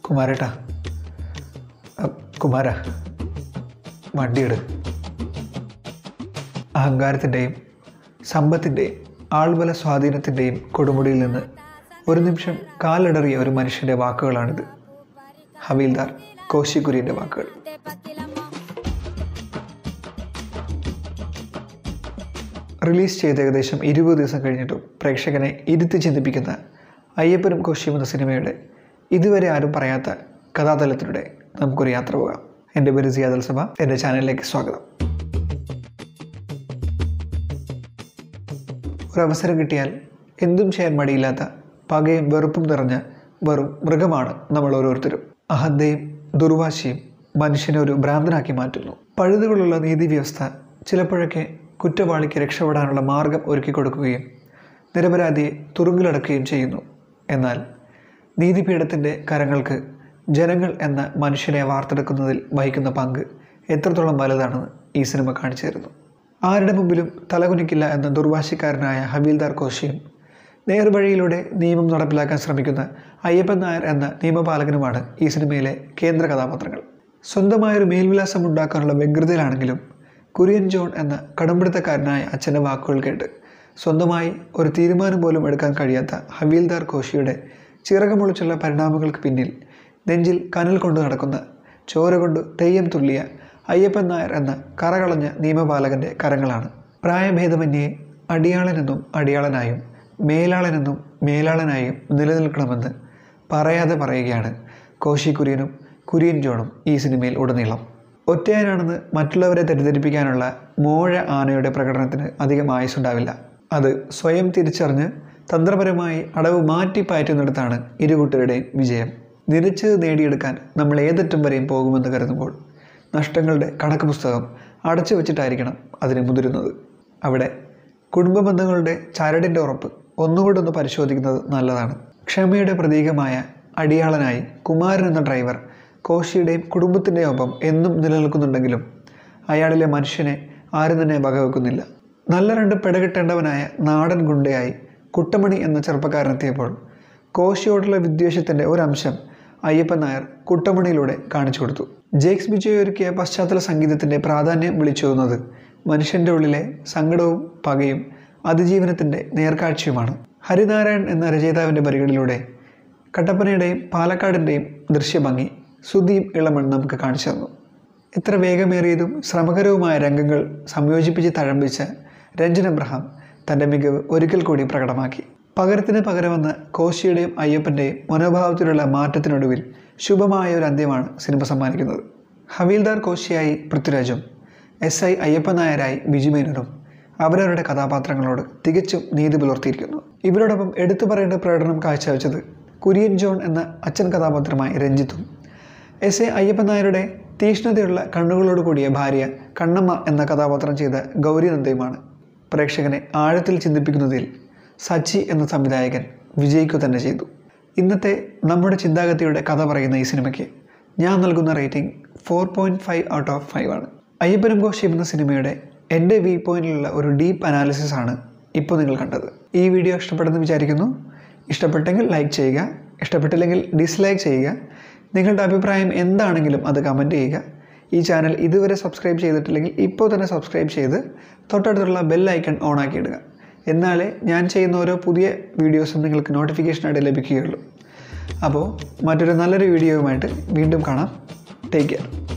കുമാരേട്ടാ അ, കുമാര വണ്ടിയെടു അഹങ്കാരത്തിൻ്റെയും സമ്പത്തിൻ്റെയും ആൾബല സ്വാധീനത്തിൻ്റെയും കൊടുമുടിയിൽ നിന്ന് ഒരു നിമിഷം കാലിടറിയ ഒരു മനുഷ്യൻ്റെ വാക്കുകളാണിത് ഹവീൽദാർ കോശി കുര്യൻ്റെ വാക്കുകൾ റിലീസ് ചെയ്ത് ഏകദേശം ഇരുപത് ദിവസം കഴിഞ്ഞിട്ടും പ്രേക്ഷകനെ ഇരുത്തി ചിന്തിപ്പിക്കുന്ന അയ്യപ്പനും കോശിയും എന്ന സിനിമയുടെ ഇതുവരെ ആരും പറയാത്ത കഥാതലത്തിലൂടെ നമുക്കൊരു യാത്ര പോകാം എൻ്റെ പേര് സിയാദൽ സഭ എൻ്റെ ചാനലിലേക്ക് സ്വാഗതം ഒരവസരം കിട്ടിയാൽ എന്തും ചെയ്യാൻ മടിയില്ലാത്ത പകയും വെറുപ്പും നിറഞ്ഞ വെറും മൃഗമാണ് നമ്മൾ ഓരോരുത്തരും അഹന്തയും ദുർവാശിയും മനുഷ്യനെ ഒരു ഭ്രാന്തനാക്കി മാറ്റുന്നു പഴുതുകളുള്ള നീതിവ്യവസ്ഥ ചിലപ്പോഴൊക്കെ കുറ്റവാളിക്ക് രക്ഷപ്പെടാനുള്ള മാർഗം ഒരുക്കി കൊടുക്കുകയും നിരപരാധിയെ തുറുങ്കിലടക്കുകയും ചെയ്യുന്നു എന്നാൽ നീതിപീഠത്തിൻ്റെ കരങ്ങൾക്ക് ജനങ്ങൾ എന്ന മനുഷ്യനെ വാർത്തെടുക്കുന്നതിൽ വഹിക്കുന്ന പങ്ക് എത്രത്തോളം വലുതാണെന്ന് ഈ സിനിമ കാണിച്ചു തരുന്നു ആരുടെ മുമ്പിലും തലകുനിക്കില്ല എന്ന ദുർവാശിക്കാരനായ ഹബീൽദാർ കോശിയും നേർവഴിയിലൂടെ നിയമം നടപ്പിലാക്കാൻ ശ്രമിക്കുന്ന അയ്യപ്പൻ നായർ എന്ന നിയമപാലകനുമാണ് ഈ സിനിമയിലെ കേന്ദ്ര കഥാപാത്രങ്ങൾ സ്വന്തമായൊരു മേൽവിലാസം ഉണ്ടാക്കാനുള്ള വ്യഗ്രതയിലാണെങ്കിലും കുര്യൻ ജോൺ എന്ന കടമ്പിടുത്തക്കാരനായ അച്ഛൻ്റെ വാക്കുകൾ കേട്ട് സ്വന്തമായി ഒരു തീരുമാനം പോലും എടുക്കാൻ കഴിയാത്ത ഹവീൽദാർ കോശിയുടെ ചിറകമുളിച്ചുള്ള പരിണാമങ്ങൾക്ക് പിന്നിൽ നെഞ്ചിൽ കനൽ കൊണ്ട് നടക്കുന്ന ചോര കൊണ്ട് തെയ്യം തുള്ളിയ അയ്യപ്പൻ നായർ എന്ന കറകളഞ്ഞ നിയമപാലകൻ്റെ കരങ്ങളാണ് പ്രായഭേദമന്യേ അടിയാളനെന്നും അടിയാളനായും മേലാളനെന്നും മേലാളനായും നിലനിൽക്കണമെന്ന് പറയാതെ പറയുകയാണ് കോശി കുര്യനും കുര്യൻ ജോണും ഈ സിനിമയിൽ ഉടനീളം ഒറ്റയാനാണെന്ന് മറ്റുള്ളവരെ തെറ്റിദ്ധരിപ്പിക്കാനുള്ള മോഴ ആനയുടെ പ്രകടനത്തിന് അധികം ആയുസുണ്ടാവില്ല അത് സ്വയം തിരിച്ചറിഞ്ഞ് തന്ത്രപരമായി അടവ് മാറ്റി പാറ്റുന്നിടത്താണ് ഇരുകൂട്ടരുടെയും വിജയം നിരച്ച് നേടിയെടുക്കാൻ നമ്മൾ ഏതറ്റം വരെയും പോകുമെന്ന് കരുതുമ്പോൾ നഷ്ടങ്ങളുടെ കണക്ക് പുസ്തകം അടച്ചു വെച്ചിട്ടായിരിക്കണം അതിന് മുതിരുന്നത് അവിടെ കുടുംബ ബന്ധങ്ങളുടെ ചരടിൻ്റെ ഉറപ്പ് ഒന്നുകൂടെ ഒന്ന് പരിശോധിക്കുന്നത് നല്ലതാണ് ക്ഷമയുടെ പ്രതീകമായ അടിയാളനായി കുമാരൻ എന്ന ഡ്രൈവർ കോശിയുടെയും കുടുംബത്തിൻ്റെയും ഒപ്പം എന്നും നിലനിൽക്കുന്നുണ്ടെങ്കിലും അയാളിലെ മനുഷ്യനെ ആരും തന്നെ വകവെക്കുന്നില്ല നല്ല രണ്ട് പെടകിട്ടേണ്ടവനായ നാടൻ ഗുണ്ടയായി കുട്ടമണി എന്ന ചെറുപ്പക്കാരനെത്തിയപ്പോൾ കോശിയോടുള്ള വിദ്വേഷത്തിൻ്റെ ഒരംശം അയ്യപ്പൻ നായർ കുട്ടമണിയിലൂടെ കാണിച്ചു കൊടുത്തു ജേക്സ് ബിജോയ് ഒരുക്കിയ പശ്ചാത്തല സംഗീതത്തിൻ്റെ പ്രാധാന്യം വിളിച്ചോതുന്നത് മനുഷ്യൻ്റെ ഉള്ളിലെ സങ്കടവും പകയും അതിജീവനത്തിൻ്റെ നേർക്കാഴ്ചയുമാണ് ഹരിനാരായൺ എന്ന രചയിതാവിൻ്റെ വരികളിലൂടെ കട്ടപ്പനയുടെയും പാലക്കാടിൻ്റെയും ദൃശ്യഭംഗി സുദീപ് ഇളമൺ നമുക്ക് കാണിച്ചു തന്നു എത്ര വേഗമേറിയതും ശ്രമകരവുമായ രംഗങ്ങൾ സംയോജിപ്പിച്ച് തഴമ്പിച്ച രഞ്ജൻ അബ്രഹാം തൻ്റെ മികവ് ഒരിക്കൽ കൂടി പ്രകടമാക്കി പകരത്തിന് പകരമെന്ന കോശിയുടെയും അയ്യപ്പൻ്റെയും മനോഭാവത്തിലുള്ള മാറ്റത്തിനൊടുവിൽ ശുഭമായ ഒരു അന്ത്യമാണ് സിനിമ സമ്മാനിക്കുന്നത് ഹവീൽദാർ കോശിയായി പൃഥ്വിരാജും എസ് ഐ അയ്യപ്പൻ നായരായി ബിജുമേനനും അവരവരുടെ കഥാപാത്രങ്ങളോട് തികച്ചും നീതി പുലർത്തിയിരിക്കുന്നു ഇവരോടൊപ്പം എടുത്തു പറയേണ്ട പ്രകടനം കാഴ്ചവെച്ചത് കുര്യൻ ജോൺ എന്ന അച്ഛൻ കഥാപാത്രമായി രഞ്ജിത്തും എസ് എ അയ്യപ്പൻ നായരുടെ തീഷ്ണതയുള്ള കണ്ണുകളോട് കൂടിയ ഭാര്യ കണ്ണമ്മ എന്ന കഥാപാത്രം ചെയ്ത ഗൗരി നന്ദയുമാണ് പ്രേക്ഷകനെ ആഴത്തിൽ ചിന്തിപ്പിക്കുന്നതിൽ സച്ചി എന്ന സംവിധായകൻ വിജയിക്കുക തന്നെ ചെയ്തു ഇന്നത്തെ നമ്മുടെ ചിന്താഗതിയുടെ കഥ പറയുന്ന ഈ സിനിമയ്ക്ക് ഞാൻ നൽകുന്ന rating four point five out of five ആണ് അയ്യപ്പനും കോശിയും എന്ന സിനിമയുടെ എൻ്റെ വ്യൂ പോയിന്റിലുള്ള ഒരു ഡീപ്പ് അനാലിസിസ് ആണ് ഇപ്പോൾ നിങ്ങൾ കണ്ടത് ഈ വീഡിയോ ഇഷ്ടപ്പെടുന്നു വിചാരിക്കുന്നു ഇഷ്ടപ്പെട്ടെങ്കിൽ ലൈക്ക് ചെയ്യുക ഇഷ്ടപ്പെട്ടില്ലെങ്കിൽ ഡിസ്ലൈക്ക് ചെയ്യുക നിങ്ങളുടെ അഭിപ്രായം എന്താണെങ്കിലും അത് കമൻറ്റ് ചെയ്യുക ഈ ചാനൽ ഇതുവരെ സബ്സ്ക്രൈബ് ചെയ്തിട്ടില്ലെങ്കിൽ ഇപ്പോൾ തന്നെ സബ്സ്ക്രൈബ് ചെയ്ത് തൊട്ടടുത്തുള്ള ബെൽ ഐക്കൺ ഓൺ ആക്കി ഇടുക എന്നാലേ ഞാൻ ചെയ്യുന്ന ഓരോ പുതിയ വീഡിയോസും നിങ്ങൾക്ക് നോട്ടിഫിക്കേഷനായിട്ട് ലഭിക്കുകയുള്ളൂ അപ്പോൾ മറ്റൊരു നല്ലൊരു വീഡിയോയുമായിട്ട് വീണ്ടും കാണാം ടേക്ക് കെയർ